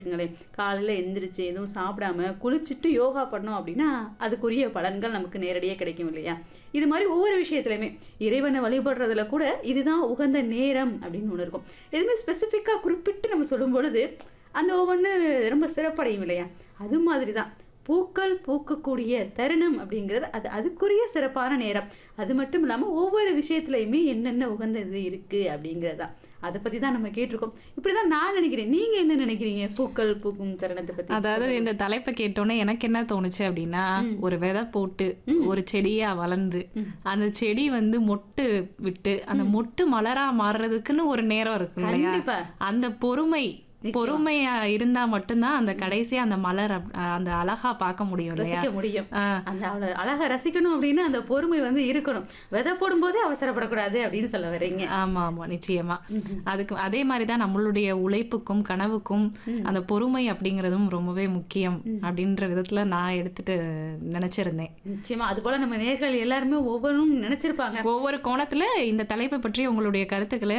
வச்சுங்களேன் காலையில் எந்திரிச்சு எதுவும் சாப்பிடாம குளிச்சுட்டு யோகா பண்ணோம் அப்படின்னா அதுக்குரிய பலன்கள் நமக்கு நேரடியாக கிடைக்கும் இல்லையா இது மாதிரி ஒவ்வொரு விஷயத்துலையுமே இறைவனை வழிபடுறதுல கூட இதுதான் உகந்த நேரம் அப்படின்னு ஒன்று இருக்கும் எதுவுமே ஸ்பெசிஃபிக்காக குறிப்பிட்டு நம்ம சொல்லும் பொழுது அந்த ஒவ்வொன்று ரொம்ப சிறப்படையும் இல்லையா அது மாதிரி தான் பூக்கள் பூக்கக்கூடிய தருணம் அப்படிங்கிறது அது அதுக்குரிய சிறப்பான நேரம் அது மட்டும் இல்லாமல் ஒவ்வொரு விஷயத்துலையுமே என்னென்ன உகந்த இது இருக்குது அப்படிங்கிறது தான் அதை பற்றி தான் நம்ம கேட்டிருக்கோம் இப்படி தான் நான் நினைக்கிறேன் நீங்கள் என்ன நினைக்கிறீங்க பூக்கள் பூக்கும் தருணத்தை பற்றி அதாவது இந்த தலைப்பை கேட்டோன்னே எனக்கு என்ன தோணுச்சு அப்படின்னா ஒரு விதை போட்டு ஒரு செடியா வளர்ந்து அந்த செடி வந்து மொட்டு விட்டு அந்த மொட்டு மலரா மாறுறதுக்குன்னு ஒரு நேரம் இருக்கும் இல்லையா கண்டிப்பா அந்த பொறுமை பொறுமையா இருந்தா மட்டும்தான் அந்த கடைசியா அந்த மலர் அப்- அந்த அழகா பார்க்க முடியும் இல்லையா ரசிக்க முடியும் ஆ, அந்த அவளை அழகா ரசிக்கணும் அப்படின்னா அந்த பொறுமை வந்து இருக்கணும் விதை போடும்போதே அவசரப்படக்கூடாது அப்படின்னு சொல்ல வர்றீங்க ஆமா ஆமா நிச்சயமா அதுக்கு அதே மாதிரி தான் நம்மளுடைய உழைப்புக்கும் கனவுக்கும் அந்த பொறுமை அப்படிங்கிறதும் ரொம்பவே முக்கியம் அப்படின்ற விதத்துல நான் எடுத்துட்டு நினைச்சிருந்தேன் நிச்சயமா அது போல நம்ம நேர்கள் எல்லாருமே ஒவ்வொன்றும் நினைச்சிருப்பாங்க ஒவ்வொரு கோணத்துல இந்த தலைப்பை பற்றி உங்களுடைய கருத்துக்களை